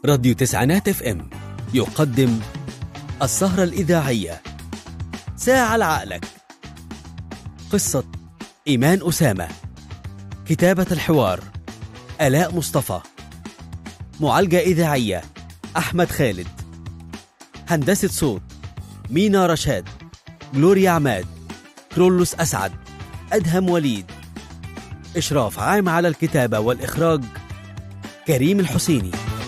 راديو تسعينات اف ام يقدم السهرة الإذاعية ساعة لعقلك قصة إيمان أسامة كتابة الحوار آلاء مصطفى معالجة إذاعية أحمد خالد هندسة صوت مينا رشاد جلوريا عماد كرولوس أسعد أدهم وليد إشراف عام على الكتابة والإخراج كريم الحسيني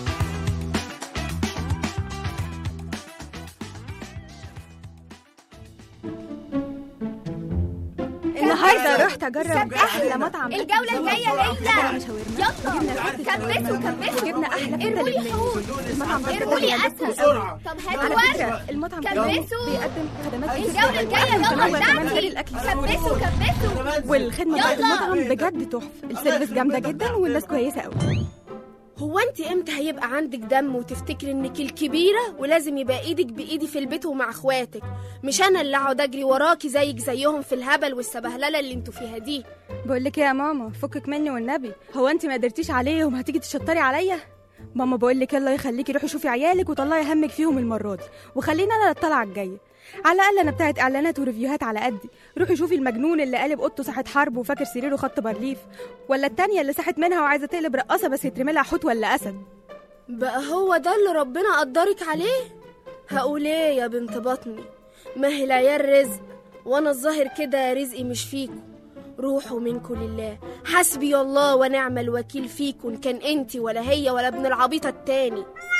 النهارده رحت اجرب احلى مطعم الجولة الجاية ليلى شاورما يلا كبسوا جبنا كبسوا احلى كبده ارمولي لبناني حوت المطعم ده ارمولي بيقدم اسد طب هاتوا على ورق فكره المطعم ده كبسوا. بيقدم خدمات الجولة الجاية يلا كمان غير بتاعتي الاكل السوري كبسوا كبسوا والخدمه بتاعت يلا. المطعم بجد تحفه السيرفيس جامده جدا والناس كويسه قوي هو انت امتى هيبقى عندك دم وتفتكري انك الكبيره ولازم يبقى ايدك بايدي في البيت ومع اخواتك مش انا اللي اقعد اجري وراكي زيك زيهم في الهبل والسبهلله اللي انتوا فيها دي بقول لك ايه يا ماما فكك مني والنبي هو انت ما قدرتيش عليهم هتيجي تشطري عليا ماما بقول لك يلا يخليكي روحي شوفي عيالك وطلعي همك فيهم المره دي وخلينا انا الطلعه الجايه على الاقل انا بتاعت اعلانات وريفيوهات على قدي روحي شوفي المجنون اللي قالب اوضته ساحه حرب وفاكر سريره خط بارليف ولا التانية اللي ساحت منها وعايزه تقلب رقاصه بس يترمي لها حوت ولا اسد بقى هو ده اللي ربنا قدرك عليه هقول ايه يا بنت بطني ما هي العيال رزق وانا الظاهر كده رزقي مش فيكم روحوا منكم لله حسبي الله ونعم الوكيل فيكم كان انت ولا هي ولا ابن العبيطه التاني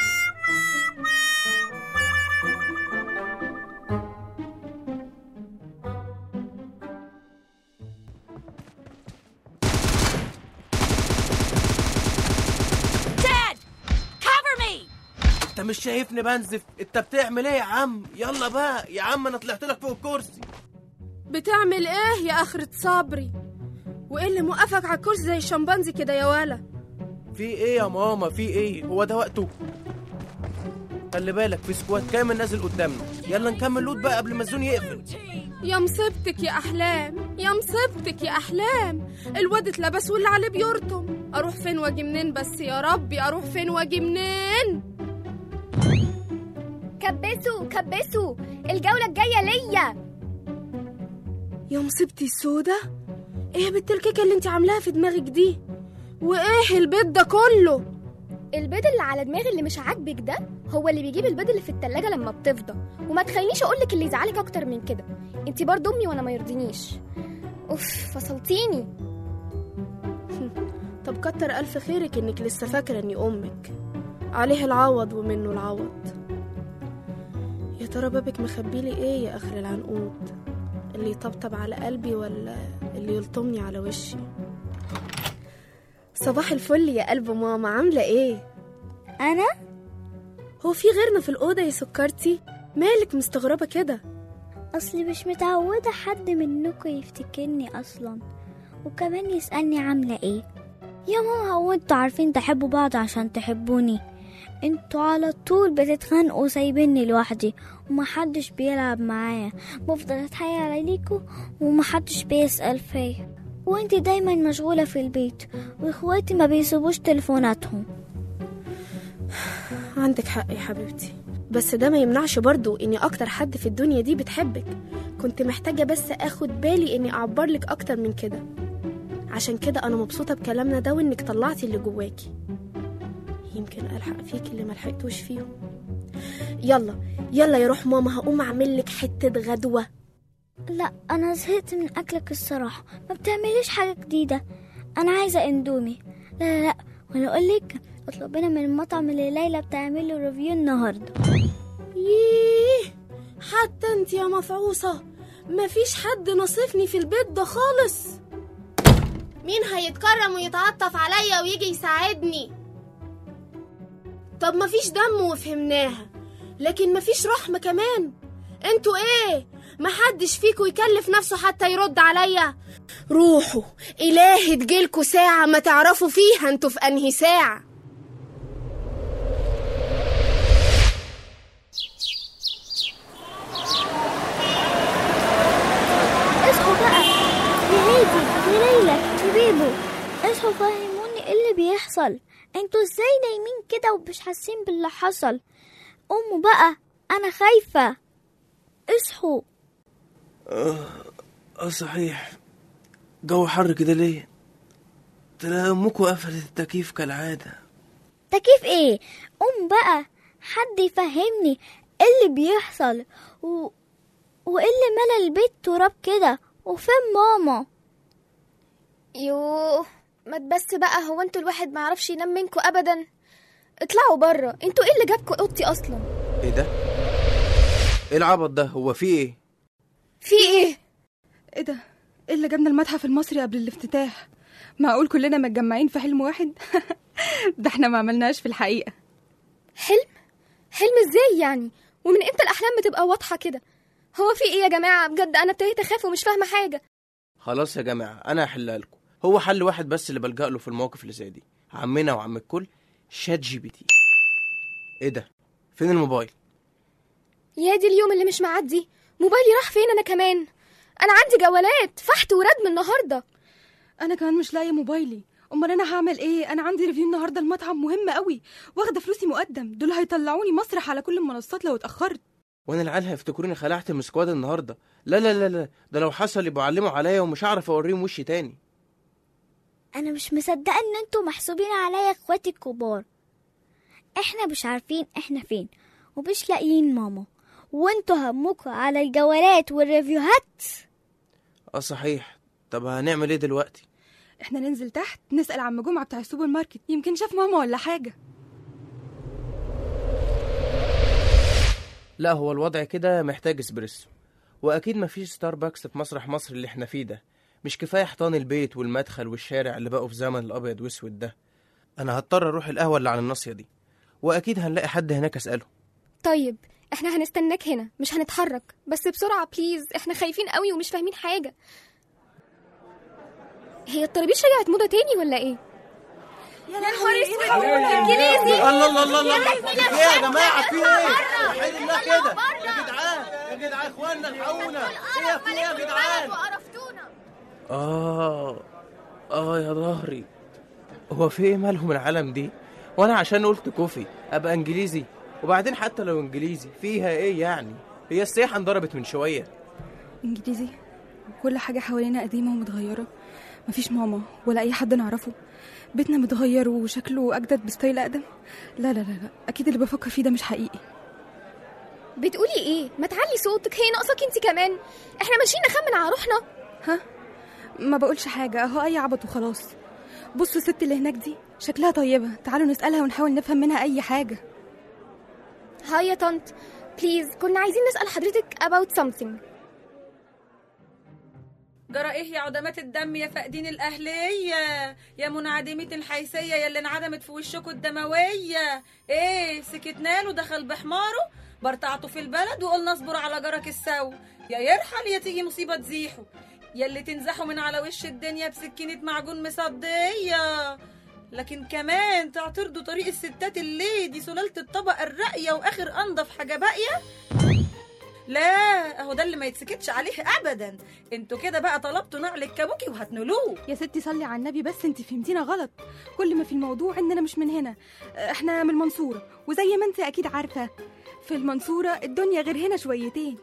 انت مش شايفني بنزف انت بتعمل ايه يا عم يلا بقى يا عم انا طلعت لك فوق الكرسي بتعمل ايه يا اخرة صبري وايه اللي موقفك على الكرسي زي الشمبانزي كده يا ولا في ايه يا ماما في ايه هو ده وقته خلي بالك في سكواد كامل نازل قدامنا يلا نكمل لوت بقى قبل ما الزون يقفل يا مصيبتك يا احلام يا مصيبتك يا احلام الواد اتلبس واللي عليه بيرطم اروح فين واجي منين بس يا ربي اروح فين واجي منين كبسوا كبسوا الجولة الجاية ليا يا مصيبتي السودة ايه يا بنت الكيكه اللي انت عاملاها في دماغك دي وايه البيت ده كله البيض اللي على دماغي اللي مش عاجبك ده هو اللي بيجيب البيض اللي في التلاجة لما بتفضى وما تخلينيش اقولك اللي يزعلك اكتر من كده انتي برضه امي وانا ما يرضينيش اوف فصلتيني طب كتر الف خيرك انك لسه فاكره اني امك عليه العوض ومنه العوض يا ترى بابك مخبيلي ايه يا اخر العنقود اللي يطبطب على قلبي ولا اللي يلطمني على وشي صباح الفل يا قلب ماما عامله ايه أنا هو في غيرنا في الاوضه يا سكرتي مالك مستغربه كده أصلي مش متعودة حد منكم يفتكرني أصلا وكمان يسألني عاملة إيه يا ماما هو انتوا عارفين تحبوا بعض عشان تحبوني انتوا على طول بتتخانقوا سايبيني لوحدي ومحدش بيلعب معايا بفضل اتحايل عليكوا ومحدش بيسأل فيا وانتي دايما مشغولة في البيت واخواتي ما بيسيبوش تليفوناتهم عندك حق يا حبيبتي بس ده ما يمنعش برضو اني اكتر حد في الدنيا دي بتحبك كنت محتاجة بس اخد بالي اني اعبر لك اكتر من كده عشان كده انا مبسوطة بكلامنا ده وانك طلعتي اللي جواكي يمكن الحق فيك اللي ملحقتوش فيهم يلا يلا يا روح ماما هقوم اعمل لك حتة غدوة لا انا زهقت من اكلك الصراحه ما بتعمليش حاجه جديده انا عايزه اندومي لا لا لا وانا اقول لك اطلبينا من المطعم اللي ليلى بتعمله ريفيو النهارده ييه حتى انت يا مفعوصة مفيش حد نصفني في البيت ده خالص مين هيتكرم ويتعطف عليا ويجي يساعدني طب مفيش دم وفهمناها لكن مفيش رحمة كمان انتوا ايه محدش فيكوا يكلف نفسه حتى يرد عليا روحوا إلهي تجيلكوا ساعة ما تعرفوا فيها انتوا في أنهي ساعة اصحوا بقى يا هادي يا ليلى يا بيبو اصحوا فهموني ايه اللي بيحصل انتوا ازاي نايمين كده ومش حاسين باللي حصل قوموا بقى انا خايفة اصحوا اه صحيح جو حر كده ليه تلاقي امكم قفلت التكييف كالعاده تكييف ايه قوم بقى حد يفهمني ايه اللي بيحصل و... وايه اللي ملا البيت تراب كده وفين ماما يوه ما تبس بقى هو انتوا الواحد ما يعرفش ينام منكم ابدا اطلعوا بره انتوا ايه اللي جابكم اوضتي اصلا ايه ده ايه العبط ده هو في ايه في ايه ايه ده ايه اللي جابنا المتحف المصري قبل الافتتاح معقول كلنا متجمعين في حلم واحد ده احنا ما عملناش في الحقيقه حلم حلم ازاي يعني ومن امتى الاحلام بتبقى واضحه كده هو في ايه يا جماعه بجد انا ابتديت اخاف ومش فاهمه حاجه خلاص يا جماعه انا هحلها لكم هو حل واحد بس اللي بلجأ له في المواقف اللي زي دي عمنا وعم الكل شات جي بي تي ايه ده فين الموبايل يا دي اليوم اللي مش معدي موبايلي راح فين انا كمان انا عندي جوالات فحت وردم النهارده انا كمان مش لاقيه موبايلي امال انا هعمل ايه انا عندي ريفيو النهارده المطعم مهم قوي واخده فلوسي مقدم دول هيطلعوني مسرح على كل المنصات لو اتاخرت وانا العيال هيفتكروني خلعت من سكواد النهارده لا لا لا لا ده لو حصل يبقوا علموا عليا ومش هعرف اوريهم وشي تاني انا مش مصدقه ان انتوا محسوبين عليا اخواتي الكبار احنا مش عارفين احنا فين ومش لاقيين ماما وانتوا همكوا على الجولات والريفيوهات اه صحيح طب هنعمل ايه دلوقتي احنا ننزل تحت نسال عم جمعه بتاع السوبر ماركت يمكن شاف ماما ولا حاجه لا هو الوضع كده محتاج اسبريسو واكيد مفيش ستاربكس في مسرح مصر اللي احنا فيه ده مش كفايه حيطان البيت والمدخل والشارع اللي بقوا في زمن الابيض واسود ده انا هضطر اروح القهوه اللي على الناصيه دي واكيد هنلاقي حد هناك اساله طيب احنا هنستناك هنا مش هنتحرك بس بسرعه بليز احنا خايفين قوي ومش فاهمين حاجه هي الطرابيش رجعت موضه تاني ولا ايه يا نهار اسود انجليزي الله الله الله الله في ايه يا جماعه في ايه وحيد الله كده يا جدعان يا جدعان اخوانا الحقونا ايه في ايه يا جدعان وقرفتونا اه اه يا ظهري هو في ايه مالهم العالم دي وانا عشان قلت كوفي ابقى انجليزي وبعدين حتى لو انجليزي فيها ايه يعني هي السياحه انضربت من شويه انجليزي كل حاجه حوالينا قديمه ومتغيره مفيش ماما ولا اي حد نعرفه بيتنا متغير وشكله اجدد بستايل اقدم لا لا لا لا اكيد اللي بفكر فيه ده مش حقيقي بتقولي ايه ما تعلي صوتك هي ناقصك انت كمان احنا ماشيين نخمن على روحنا ها ما بقولش حاجه اهو اي عبط وخلاص بصوا الست اللي هناك دي شكلها طيبه تعالوا نسالها ونحاول نفهم منها اي حاجه هاي يا طنط بليز كنا عايزين نسال حضرتك about something جرى ايه يا عدمات الدم يا فاقدين الاهليه يا منعدمه الحيثيه يا اللي انعدمت في وشكوا الدمويه ايه سكتنا له دخل بحماره برطعته في البلد وقلنا اصبر على جرك السو يا يرحل يا تيجي مصيبه تزيحه يا اللي تنزحوا من على وش الدنيا بسكينه معجون مصديه لكن كمان تعترضوا طريق الستات اللي دي سلالة الطبقة الراقية وآخر أنضف حاجة باقية لا اهو ده اللي ما يتسكتش عليه ابدا انتوا كده بقى طلبتوا نعل الكابوكي وهتنولوه يا ستي صلي على النبي بس انت فهمتينا غلط كل ما في الموضوع اننا مش من هنا احنا من المنصوره وزي ما انت اكيد عارفه في المنصوره الدنيا غير هنا شويتين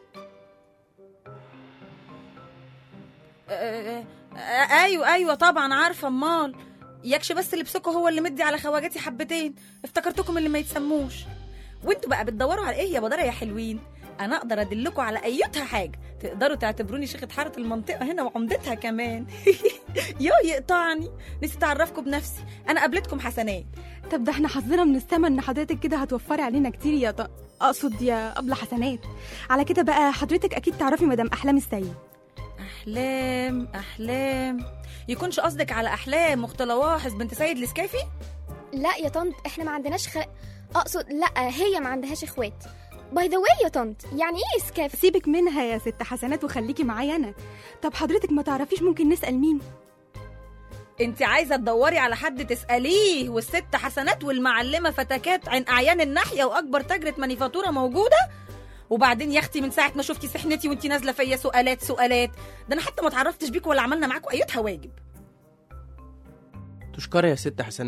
آه، آه، ايوه ايوه طبعا عارفه امال يكش بس لبسكوا هو اللي مدي على خواجاتي حبتين افتكرتكم اللي ما يتسموش وانتوا بقى بتدوروا على ايه يا بدره يا حلوين انا اقدر ادلكم على ايتها حاجه تقدروا تعتبروني شيخه حاره المنطقه هنا وعمدتها كمان يا يقطعني نسيت اعرفكم بنفسي انا قابلتكم حسنات طب ده احنا حظنا من السما ان حضرتك كده هتوفري علينا كتير يا ط... اقصد يا ابله حسنات على كده بقى حضرتك اكيد تعرفي مدام احلام السيد احلام احلام يكونش قصدك على احلام اخت لواحظ بنت سيد الاسكافي لا يا طنط احنا ما عندناش خ... اقصد لا هي ما عندهاش اخوات باي ذا واي يا طنط يعني ايه اسكاف سيبك منها يا ست حسنات وخليكي معايا انا طب حضرتك ما تعرفيش ممكن نسال مين انت عايزه تدوري على حد تساليه والست حسنات والمعلمه فتكات عن اعيان الناحيه واكبر تاجره مانيفاتوره موجوده وبعدين يا اختي من ساعه ما شفتي سحنتي وانت نازله فيا سؤالات سؤالات ده انا حتى ما اتعرفتش بيكوا ولا عملنا معاكوا ايتها واجب تشكري يا ست حسنات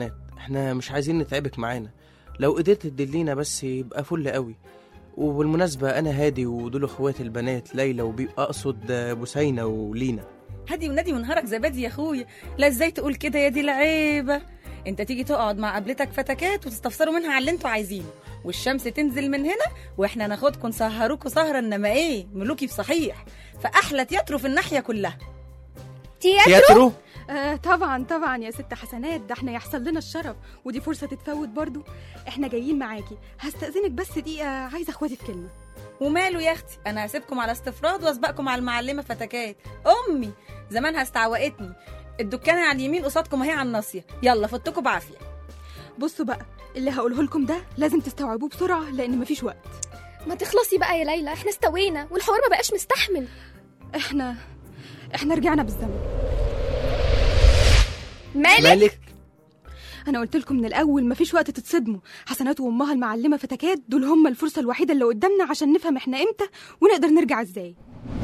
احنا مش عايزين نتعبك معانا لو قدرت تدلينا بس يبقى فل قوي وبالمناسبة أنا هادي ودول إخواتي البنات ليلى وبي أقصد بوسينة ولينا هادي ونادي ونهارك زبادي يا اخويا لا ازاي تقول كده يا دي العيبه انت تيجي تقعد مع قبلتك فتكات وتستفسروا منها على اللي انتوا عايزينه والشمس تنزل من هنا واحنا ناخدكم نسهروكوا سهره انما ايه ملوكي بصحيح فاحلى تياترو في الناحيه كلها تياترو آه طبعا طبعا يا ست حسنات ده احنا يحصل لنا الشرف ودي فرصة تتفوت برضو احنا جايين معاكي هستأذنك بس دقيقة عايزة اخواتي في كلمة وماله يا اختي انا هسيبكم على استفراد واسبقكم على المعلمه فتكات امي زمانها استعوقتني الدكانه على اليمين قصادكم اهي على الناصيه يلا فوتكم بعافيه بصوا بقى اللي هقوله لكم ده لازم تستوعبوه بسرعة لأن مفيش وقت ما تخلصي بقى يا ليلى احنا استوينا والحوار ما بقاش مستحمل احنا احنا رجعنا بالزمن مالك مالك انا قلت لكم من الاول مفيش وقت تتصدموا حسنات وامها المعلمه فتكات دول هم الفرصه الوحيده اللي قدامنا عشان نفهم احنا امتى ونقدر نرجع ازاي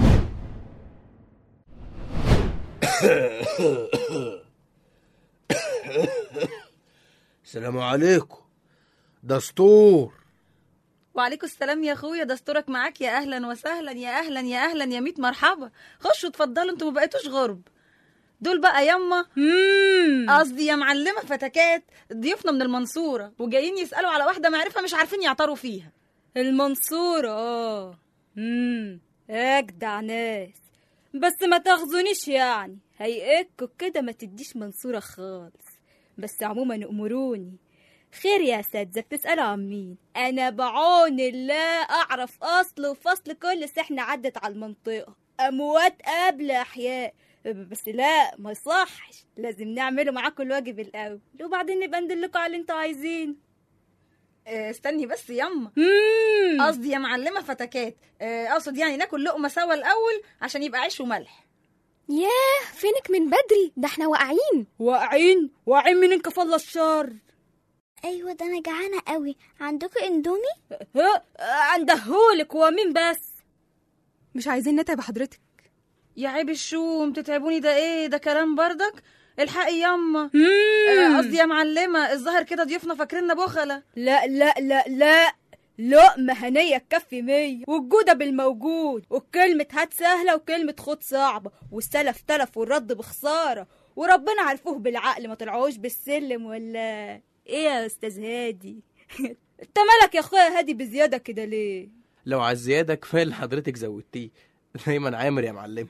السلام عليكم دستور وعليكم السلام يا اخويا دستورك معاك يا اهلا وسهلا يا اهلا يا اهلا يا ميت مرحبا خشوا اتفضلوا انتوا ما بقيتوش غرب دول بقى يما قصدي يا معلمه فتكات ضيوفنا من المنصوره وجايين يسالوا على واحده معرفه مش عارفين يعتروا فيها المنصورة اه امم اجدع ناس بس ما تاخذونيش يعني هيئتكوا كده ما تديش منصورة خالص بس عموما امروني خير يا اساتذه بتسالوا عن مين انا بعون الله اعرف اصل وفصل كل سحنه عدت على المنطقه اموات قبل احياء بس لا ما يصحش لازم نعمله معاكم الواجب الاول وبعدين نبقى ندلكوا على اللي انتوا عايزينه آه، استني بس يما مم. قصدي يا معلمه فتكات آه، اقصد يعني ناكل لقمه سوا الاول عشان يبقى عيش وملح ياه فينك من بدري ده احنا واقعين واقعين واقعين من انك فضل الشر ايوه ده انا جعانه قوي عندكم اندومي ها عندهولك هو مين بس مش عايزين نتعب حضرتك يا عيب الشوم تتعبوني ده ايه ده كلام بردك الحقي يما آه، مم. قصدي يا معلمه الظاهر كده ضيوفنا فاكريننا بخله لا لا لا لا لقمة هنية تكفي مية والجودة بالموجود وكلمة هات سهلة وكلمة خد صعبة والسلف تلف والرد بخسارة وربنا عرفوه بالعقل ما طلعوش بالسلم ولا ايه يا استاذ هادي انت مالك يا اخويا هادي بزيادة كده ليه لو على الزيادة كفاية اللي حضرتك زودتيه دايما عامر يا معلمة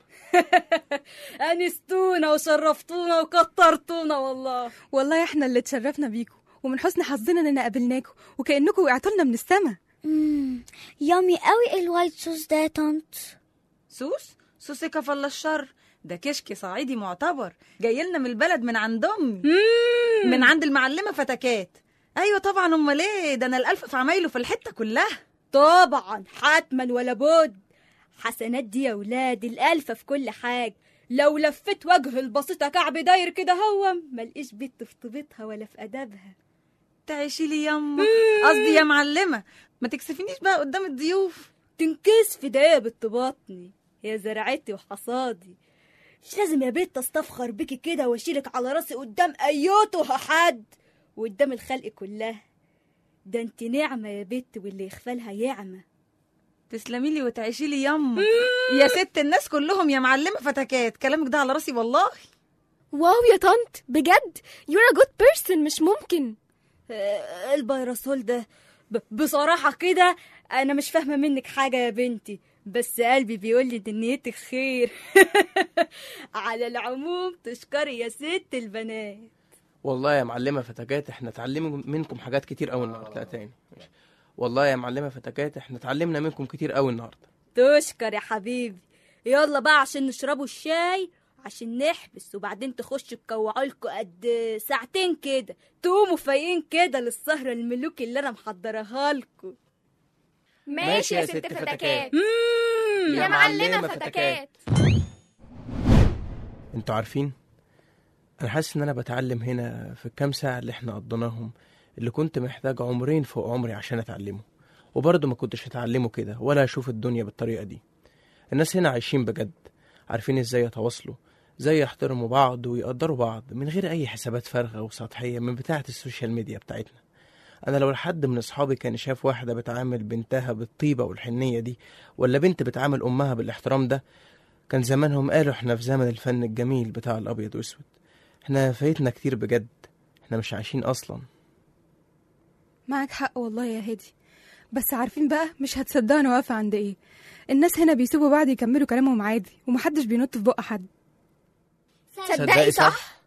انستونا وشرفتونا وكترتونا والله والله احنا اللي اتشرفنا بيكم ومن حسن حظنا اننا قابلناكم وكانكم وقعتوا لنا من السما مم. يامي قوي الوايت صوص ده يا طنط سوس سوسي كفل الشر ده كشك صعيدي معتبر جاي لنا من البلد من عند امي من عند المعلمه فتكات ايوه طبعا امال ايه ده انا الالف في عمايله في الحته كلها طبعا حتما ولا بد حسنات دي يا ولاد الألفة في كل حاجة لو لفيت وجه البسيطة كعب داير كده هو ملقيش بنت في طيبتها ولا في أدبها تعيشي لي يما قصدي يا معلمه ما تكسفينيش بقى قدام الضيوف تنكس في ده بنت بطني يا زرعتي وحصادي مش لازم يا بنت استفخر بيكي كده واشيلك على راسي قدام ايوته حد وقدام الخلق كلها ده انت نعمة يا بنت واللي يخفلها يعمة تسلمي لي وتعيشي لي يما يا ست الناس كلهم يا معلمه فتكات كلامك ده على راسي والله واو يا طنط بجد you're a good person مش ممكن آه، البيرسول ده ب- بصراحة كده أنا مش فاهمة منك حاجة يا بنتي بس قلبي بيقول لي إن نيتك خير على العموم تشكري يا ست البنات والله يا معلمة فتكات احنا اتعلمنا منكم حاجات كتير قوي النهارده لا تاني ماشي. والله يا معلمة فتكات احنا اتعلمنا منكم كتير قوي النهارده تشكر يا حبيبي يلا بقى عشان نشربوا الشاي عشان نحبس وبعدين تخشوا تكوعوا لكم قد ساعتين كده تقوموا فايقين كده للسهرة الملوكي اللي أنا محضرها لكم ماشي يا ست فتكات مم. يا معلمة فتكات انتوا عارفين انا حاسس ان انا بتعلم هنا في الكام ساعة اللي احنا قضيناهم اللي كنت محتاج عمرين فوق عمري عشان اتعلمه وبرضه ما كنتش هتعلمه كده ولا اشوف الدنيا بالطريقة دي الناس هنا عايشين بجد عارفين ازاي يتواصلوا زي يحترموا بعض ويقدروا بعض من غير أي حسابات فارغة وسطحية من بتاعة السوشيال ميديا بتاعتنا أنا لو حد من أصحابي كان شاف واحدة بتعامل بنتها بالطيبة والحنية دي ولا بنت بتعامل أمها بالاحترام ده كان زمانهم قالوا احنا في زمن الفن الجميل بتاع الأبيض وأسود احنا فايتنا كتير بجد احنا مش عايشين أصلا معك حق والله يا هادي بس عارفين بقى مش هتصدقوا انا واقفه عند ايه الناس هنا بيسيبوا بعض يكملوا كلامهم عادي ومحدش بينط في بق حد تصدقي صح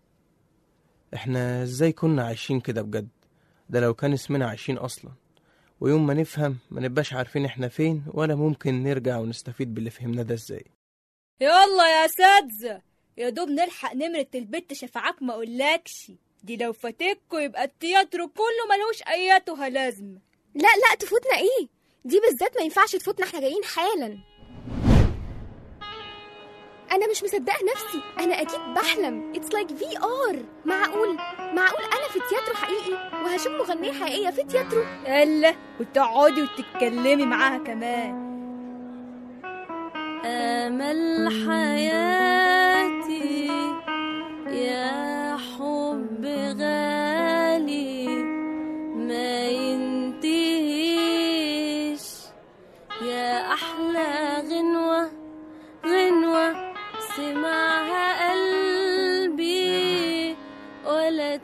احنا ازاي كنا عايشين كده بجد ده لو كان اسمنا عايشين اصلا ويوم ما نفهم ما نبقاش عارفين احنا فين ولا ممكن نرجع ونستفيد باللي فهمناه ده ازاي يلا يا اساتذه يا دوب نلحق نمرة البت شفعك ما اقولكش دي لو فاتتكوا يبقى التياترو كله ملوش اياتها لازمه لا لا تفوتنا ايه دي بالذات ما ينفعش تفوتنا احنا جايين حالا انا مش مصدقه نفسي انا اكيد بحلم اتس لايك في ار معقول معقول انا في تياترو حقيقي وهشوف مغنيه حقيقيه في تياترو الا وتقعدي وتتكلمي معاها كمان أمل حياتي يا حب غالي ما ينتهيش يا أحلى غنوة غنوة سمعها قلبي ولا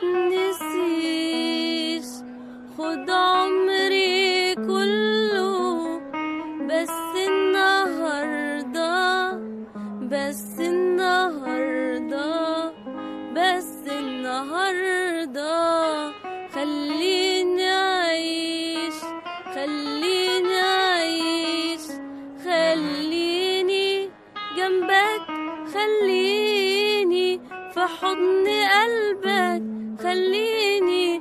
تتنسيش خد عمري كله بس النهاردة بس النهاردة بس النهاردة خليني أعيش خليني أعيش خليني جنبك خليني في حضن قلبك خليني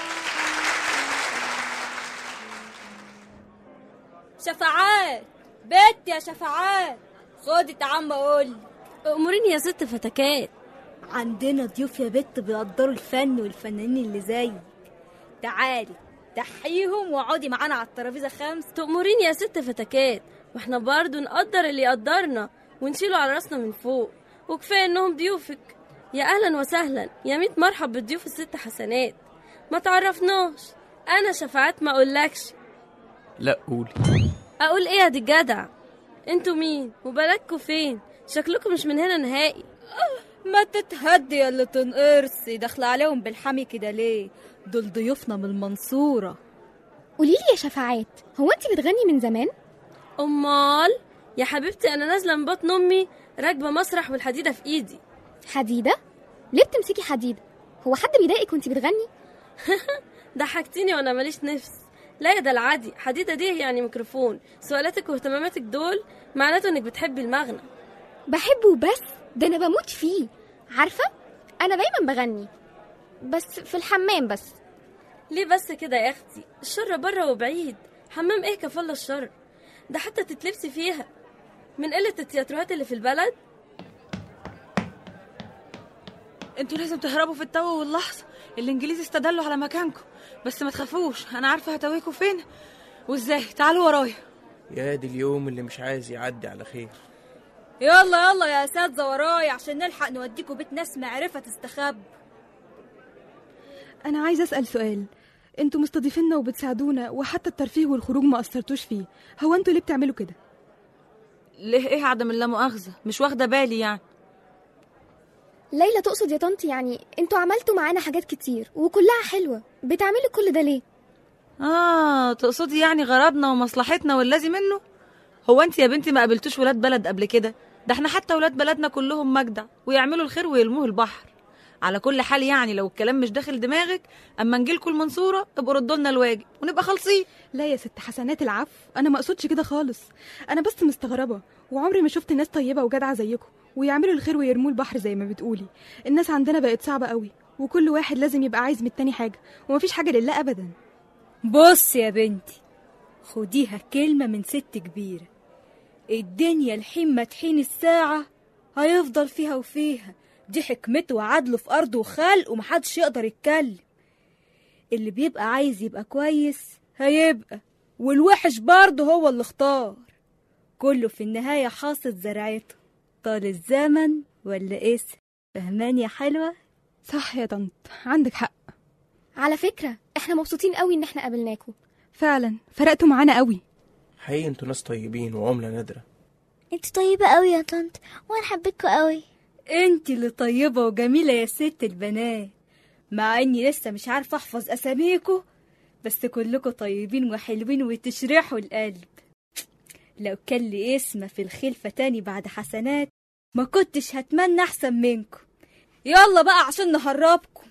شفاعات بت يا شفاعات خدي تعال اقول أموريني يا ست فتكات عندنا ضيوف يا بت بيقدروا الفن والفنانين اللي زيك تعالي تحيهم واقعدي معانا على الترابيزه خمس تأمريني يا ست فتكات واحنا برضو نقدر اللي يقدرنا ونشيله على راسنا من فوق وكفاية انهم ضيوفك يا اهلا وسهلا يا ميت مرحب بالضيوف الست حسنات ما تعرفناش انا شفاعات ما اقولكش لا قولي اقول ايه يا دي الجدع انتوا مين وبلدكوا فين شكلكم مش من هنا نهائي ما تتهدي يا اللي تنقرصي داخله عليهم بالحمي كده ليه دول ضيوفنا من المنصوره قولي لي يا شفاعات هو انت بتغني من زمان امال يا حبيبتي انا نازله من بطن امي راكبه مسرح والحديده في ايدي حديده ليه بتمسكي حديده هو حد بيضايقك وانت بتغني ضحكتيني وانا ماليش نفس لا يا ده العادي حديده دي يعني ميكروفون سؤالاتك واهتماماتك دول معناته انك بتحبي المغنى بحبه بس ده انا بموت فيه عارفه انا دايما بغني بس في الحمام بس ليه بس كده يا اختي الشر بره وبعيد حمام ايه كفالة الشر ده حتى تتلبسي فيها من قلة التياتروهات اللي في البلد انتوا لازم تهربوا في التو واللحظة الانجليز استدلوا على مكانكم بس ما تخافوش انا عارفة هتويكوا فين وازاي تعالوا ورايا يا دي اليوم اللي مش عايز يعدي على خير يلا يلا يا اساتذه ورايا عشان نلحق نوديكوا بيت ناس معرفه تستخبى انا عايزه اسال سؤال انتوا مستضيفيننا وبتساعدونا وحتى الترفيه والخروج ما قصرتوش فيه هو انتوا ليه بتعملوا كده ليه ايه عدم اللامؤاخذة مش واخدة بالي يعني ليلى تقصد يا طنط يعني انتوا عملتوا معانا حاجات كتير وكلها حلوه بتعملوا كل ده ليه اه تقصدي يعني غرضنا ومصلحتنا واللازم منه هو انت يا بنتي ما قابلتوش ولاد بلد قبل كده ده احنا حتى ولاد بلدنا كلهم مجدع ويعملوا الخير ويلموه البحر على كل حال يعني لو الكلام مش داخل دماغك اما نجيلكوا المنصوره ابقوا ردوا لنا الواجب ونبقى خالصين لا يا ست حسنات العفو انا ما اقصدش كده خالص انا بس مستغربه وعمري ما شفت ناس طيبه وجدعه زيكم ويعملوا الخير ويرموه البحر زي ما بتقولي الناس عندنا بقت صعبه قوي وكل واحد لازم يبقى عايز من التاني حاجه ومفيش حاجه لله ابدا بص يا بنتي خديها كلمة من ست كبيرة الدنيا الحين ما تحين الساعة هيفضل فيها وفيها دي حكمته وعدله في أرضه وخلقه ومحدش يقدر يتكلم اللي بيبقى عايز يبقى كويس هيبقى والوحش برضه هو اللي اختار كله في النهاية حاصد زرعته طال الزمن ولا اسم فهمان يا حلوة صح يا طنط عندك حق على فكرة احنا مبسوطين قوي ان احنا قابلناكم فعلا فرقتوا معانا قوي حقيقي انتوا ناس طيبين وعملة نادرة انت طيبة قوي يا طنط وانا حبيتكوا قوي انت اللي طيبة وجميلة يا ست البنات مع اني لسه مش عارفة احفظ اساميكوا بس كلكوا طيبين وحلوين وتشرحوا القلب لو كان لي اسم في الخلفة تاني بعد حسنات ما كنتش هتمنى احسن منكم يلا بقى عشان نهربكم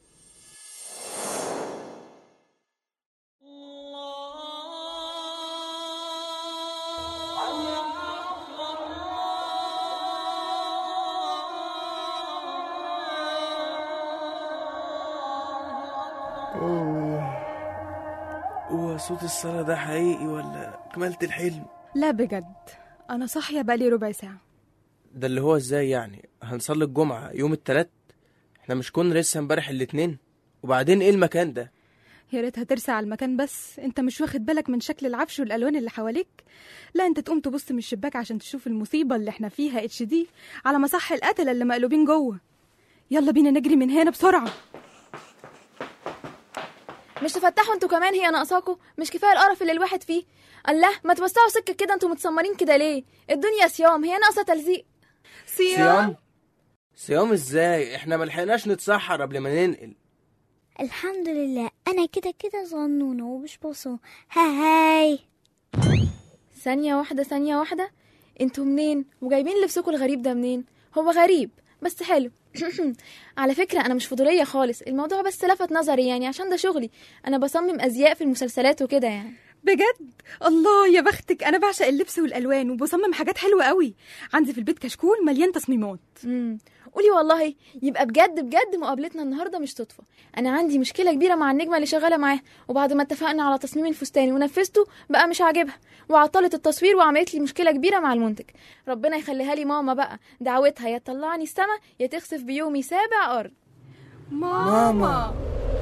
هو صوت الصلاة ده حقيقي ولا كمالة الحلم لا بجد انا صاحيه بقالي ربع ساعه ده اللي هو ازاي يعني هنصلي الجمعة يوم التلات احنا مش كنا لسه امبارح الاتنين وبعدين ايه المكان ده يا ريت هترسى على المكان بس انت مش واخد بالك من شكل العفش والالوان اللي حواليك لا انت تقوم تبص من الشباك عشان تشوف المصيبه اللي احنا فيها اتش دي على مصح القتله اللي مقلوبين جوه يلا بينا نجري من هنا بسرعه مش تفتحوا انتوا كمان هي ناقصاكوا مش كفايه القرف اللي الواحد فيه الله ما توسعوا سكه كده انتوا متسمرين كده ليه الدنيا صيام هي ناقصه تلزيق صيام صيام ازاي احنا ملحقناش نتسحر قبل ما ننقل الحمد لله انا كده كده صغنونة ومش بصو ها هاي ثانيه واحده ثانيه واحده انتوا منين وجايبين لبسكوا الغريب ده منين هو غريب بس حلو على فكرة أنا مش فضولية خالص الموضوع بس لفت نظري يعني عشان ده شغلي أنا بصمم أزياء في المسلسلات وكده يعني بجد الله يا بختك انا بعشق اللبس والالوان وبصمم حاجات حلوه قوي عندي في البيت كشكول مليان تصميمات امم قولي والله يبقى بجد بجد مقابلتنا النهارده مش صدفه انا عندي مشكله كبيره مع النجمه اللي شغاله معاها وبعد ما اتفقنا على تصميم الفستان ونفذته بقى مش عاجبها وعطلت التصوير وعملت لي مشكله كبيره مع المنتج ربنا يخليها لي ماما بقى دعوتها يا تطلعني السما يا تخسف بيومي سابع ارض ماما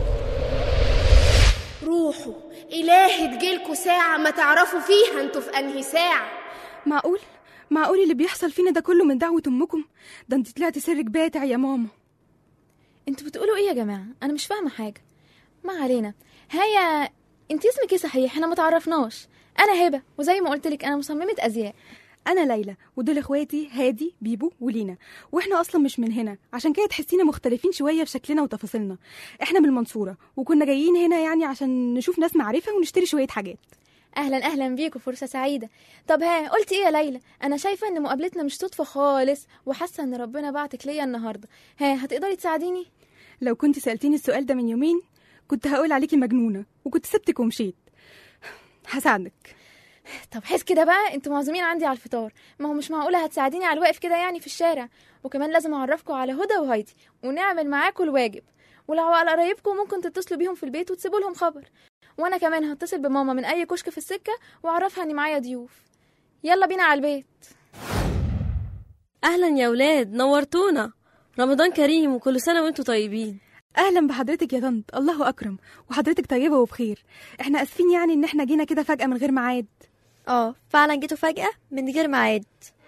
روحوا إلهي تجيلكوا ساعة ما تعرفوا فيها انتوا في أنهي ساعة معقول معقول اللي بيحصل فينا ده كله من دعوه امكم ده انت طلعتي سرك باتع يا ماما انتوا بتقولوا ايه يا جماعه انا مش فاهمه حاجه ما علينا هيا انت اسمك ايه صحيح احنا ما تعرفناش انا هبه وزي ما قلت لك انا مصممه ازياء انا ليلى ودول اخواتي هادي بيبو ولينا واحنا اصلا مش من هنا عشان كده تحسينا مختلفين شويه في شكلنا وتفاصيلنا احنا من المنصوره وكنا جايين هنا يعني عشان نشوف ناس معرفه ونشتري شويه حاجات اهلا اهلا بيكم فرصه سعيده طب ها قلت ايه يا ليلى انا شايفه ان مقابلتنا مش صدفه خالص وحاسه ان ربنا بعتك ليا النهارده ها هتقدري تساعديني لو كنت سالتيني السؤال ده من يومين كنت هقول عليكي مجنونه وكنت سبتك ومشيت هساعدك طب حس كده بقى انتوا معزومين عندي على الفطار ما هو مش معقوله هتساعديني على الواقف كده يعني في الشارع وكمان لازم اعرفكم على هدى وهايدي ونعمل معاكم الواجب ولو على قرايبكم ممكن تتصلوا بيهم في البيت وتسيبوا لهم خبر وانا كمان هتصل بماما من اي كشك في السكه واعرفها اني معايا ضيوف يلا بينا على البيت اهلا يا ولاد نورتونا رمضان كريم وكل سنه وانتم طيبين اهلا بحضرتك يا طنط الله اكرم وحضرتك طيبه وبخير احنا اسفين يعني ان احنا جينا كده فجاه من غير ميعاد اه فعلا جيتوا فجأة من غير ميعاد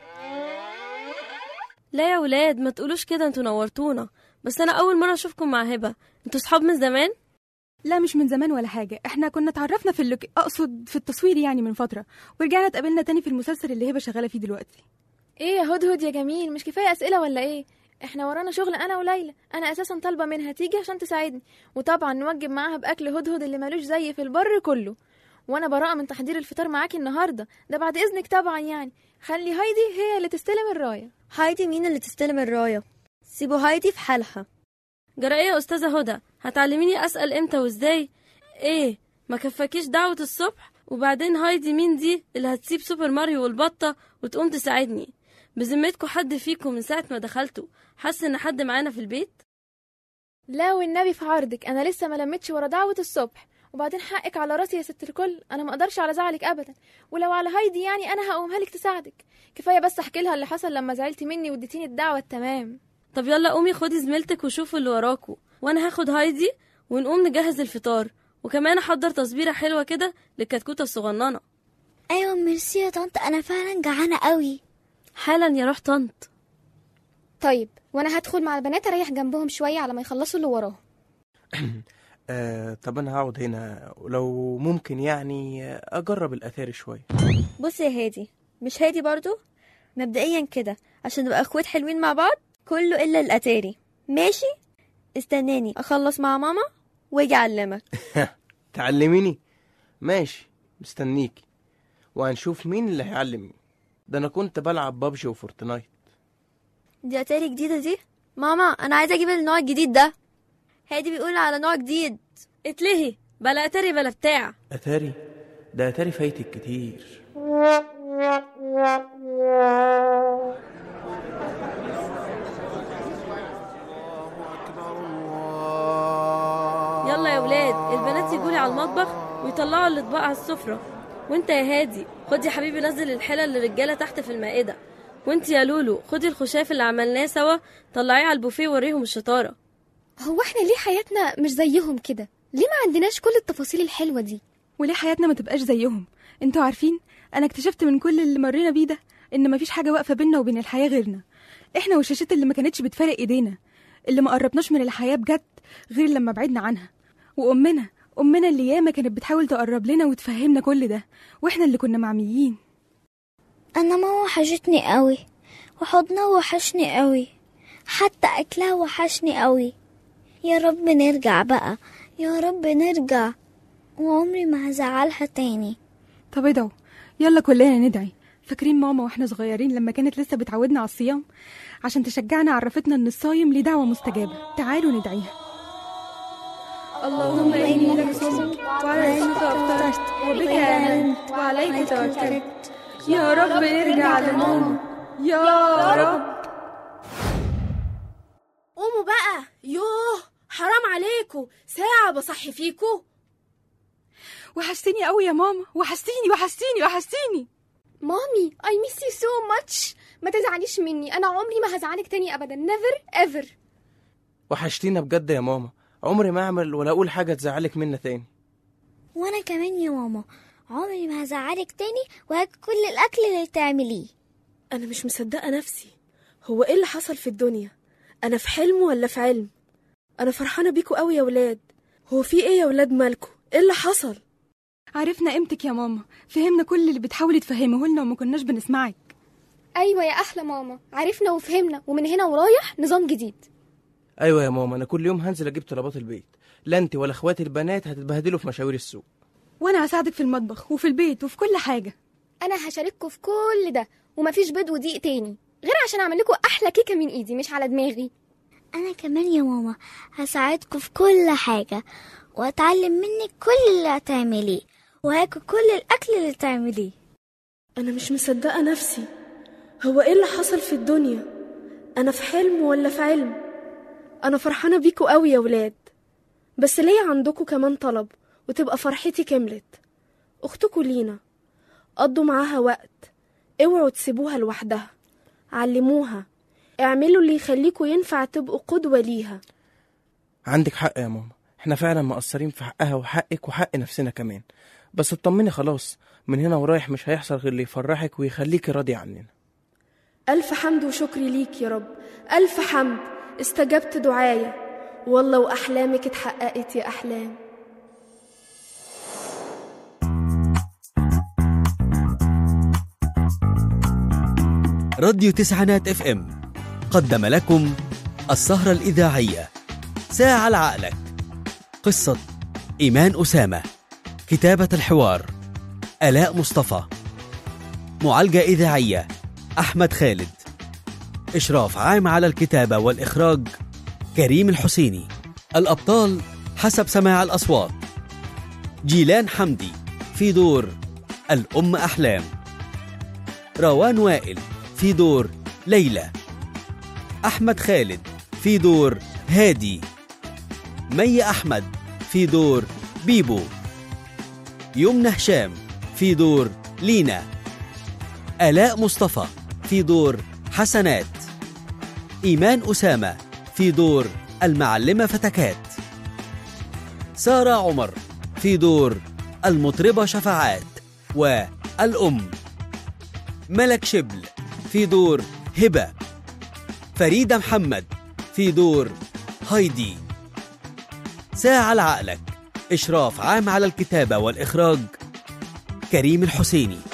لا يا ولاد ما تقولوش كده انتوا نورتونا بس انا اول مره اشوفكم مع هبه انتوا صحاب من زمان لا مش من زمان ولا حاجه احنا كنا اتعرفنا في اللوك... اقصد في التصوير يعني من فتره ورجعنا اتقابلنا تاني في المسلسل اللي هبه شغاله فيه دلوقتي ايه يا هدهد يا جميل مش كفايه اسئله ولا ايه احنا ورانا شغل انا وليلى انا اساسا طالبه منها تيجي عشان تساعدني وطبعا نوجب معاها باكل هدهد اللي ملوش زي في البر كله وانا براءه من تحضير الفطار معاكي النهارده ده بعد اذنك طبعا يعني خلي هايدي هي اللي تستلم الرايه هايدي مين اللي تستلم الراية سيبوا هايدي في حالها جرى ايه يا استاذه هدى هتعلميني اسال امتى وازاي ايه ما كفاكيش دعوه الصبح وبعدين هايدي مين دي اللي هتسيب سوبر ماريو والبطه وتقوم تساعدني بذمتكم حد فيكم من ساعه ما دخلتوا حس ان حد معانا في البيت لا والنبي في عرضك انا لسه ما لمتش ورا دعوه الصبح وبعدين حقك على راسي يا ست الكل انا ما اقدرش على زعلك ابدا ولو على هايدي يعني انا هقومها لك تساعدك كفايه بس احكي لها اللي حصل لما زعلتي مني واديتيني الدعوه التمام طب يلا قومي خدي زميلتك وشوفوا اللي وراكوا وانا هاخد هايدي ونقوم نجهز الفطار وكمان احضر تصبيره حلوه كده للكتكوته الصغننه ايوه ميرسي يا طنط انا فعلا جعانه قوي حالا يا روح طنط طيب وانا هدخل مع البنات اريح جنبهم شويه على ما يخلصوا اللي وراهم آه طب انا هقعد هنا ولو ممكن يعني اجرب الاثاري شويه بص يا هادي مش هادي برضو مبدئيا كده عشان نبقى اخوات حلوين مع بعض كله الا الاتاري ماشي استناني اخلص مع ماما واجي اعلمك تعلميني ماشي مستنيكي وهنشوف مين اللي هيعلم مين ده انا كنت بلعب بابجي وفورتنايت دي اتاري جديده دي ماما انا عايزه اجيب النوع الجديد ده هادي بيقول على نوع جديد اتلهي بلا اتاري بلا بتاع اتاري ده اتاري فايتك كتير يلا يا ولاد البنات يجولي على المطبخ ويطلعوا الاطباق على السفرة وانت يا هادي خد يا حبيبي نزل الحلل للرجالة تحت في المائدة وانت يا لولو خدي الخشاف اللي عملناه سوا طلعيه على البوفيه ووريهم الشطارة هو احنا ليه حياتنا مش زيهم كده ليه ما عندناش كل التفاصيل الحلوه دي وليه حياتنا ما تبقاش زيهم انتوا عارفين انا اكتشفت من كل اللي مرينا بيه ده ان مفيش حاجه واقفه بينا وبين الحياه غيرنا احنا والشاشات اللي ما كانتش بتفارق ايدينا اللي ما قربناش من الحياه بجد غير لما بعدنا عنها وامنا امنا اللي ياما كانت بتحاول تقرب لنا وتفهمنا كل ده واحنا اللي كنا معميين انا ماما وحشتني قوي وحضنها وحشني قوي حتى اكلها وحشني قوي يا رب نرجع بقى يا رب نرجع وعمري ما هزعلها تاني طب ادعوا يلا كلنا ندعي فاكرين ماما واحنا صغيرين لما كانت لسه بتعودنا على الصيام عشان تشجعنا عرفتنا ان الصايم ليه دعوه مستجابه تعالوا ندعيها اللهم اني لك صمت وعلى اسمك افطرت وبك امنت وعليك توكلت يا رب نرجع لماما يا رب قوموا بقى يوه حرام عليكم ساعة بصحي فيكم وحشتيني قوي يا ماما وحشتيني وحشتيني وحشتيني مامي اي ميس يو سو ماتش ما تزعليش مني انا عمري ما هزعلك تاني ابدا نيفر ايفر وحشتينا بجد يا ماما عمري ما اعمل ولا اقول حاجه تزعلك منا تاني وانا كمان يا ماما عمري ما هزعلك تاني وهاكل كل الاكل اللي تعمليه أنا مش مصدقة نفسي هو إيه اللي حصل في الدنيا أنا في حلم ولا في علم أنا فرحانة بيكوا قوي يا ولاد هو في إيه يا ولاد مالكوا إيه اللي حصل عرفنا قيمتك يا ماما فهمنا كل اللي بتحاولي تفهمه لنا وما كناش بنسمعك ايوه يا احلى ماما عرفنا وفهمنا ومن هنا ورايح نظام جديد ايوه يا ماما انا كل يوم هنزل اجيب طلبات البيت لا انت ولا اخواتي البنات هتتبهدلوا في مشاوير السوق وانا هساعدك في المطبخ وفي البيت وفي كل حاجه انا هشارككم في كل ده ومفيش بيض ودقيق تاني غير عشان اعمل لكم احلى كيكه من ايدي مش على دماغي انا كمان يا ماما هساعدكم في كل حاجة واتعلم منك كل اللي هتعمليه وهاكل كل الاكل اللي تعمليه أنا مش مصدقة نفسي هو إيه اللي حصل في الدنيا أنا في حلم ولا في علم أنا فرحانة بيكوا قوي يا ولاد بس ليا عندكوا كمان طلب وتبقى فرحتي كملت أختكوا لينا قضوا معاها وقت اوعوا تسيبوها لوحدها علموها اعملوا اللي يخليكوا ينفع تبقوا قدوة ليها عندك حق يا ماما احنا فعلا مقصرين في حقها وحقك وحق نفسنا كمان بس اطمني خلاص من هنا ورايح مش هيحصل غير اللي يفرحك ويخليكي راضي عننا ألف حمد وشكر ليك يا رب ألف حمد استجبت دعايا والله وأحلامك اتحققت يا أحلام راديو تسعينات اف ام قدم لكم السهرة الإذاعية ساعة لعقلك قصة إيمان أسامة كتابة الحوار آلاء مصطفى معالجة إذاعية أحمد خالد إشراف عام على الكتابة والإخراج كريم الحسيني الأبطال حسب سماع الأصوات جيلان حمدي في دور الأم أحلام روان وائل في دور ليلى أحمد خالد في دور هادي مي أحمد في دور بيبو يمنى هشام في دور لينا آلاء مصطفى في دور حسنات إيمان أسامة في دور المعلمة فتكات سارة عمر في دور المطربة شفاعات والأم ملك شبل في دور هبة فريدة محمد في دور هايدي ساعة لعقلك إشراف عام على الكتابة والإخراج كريم الحسيني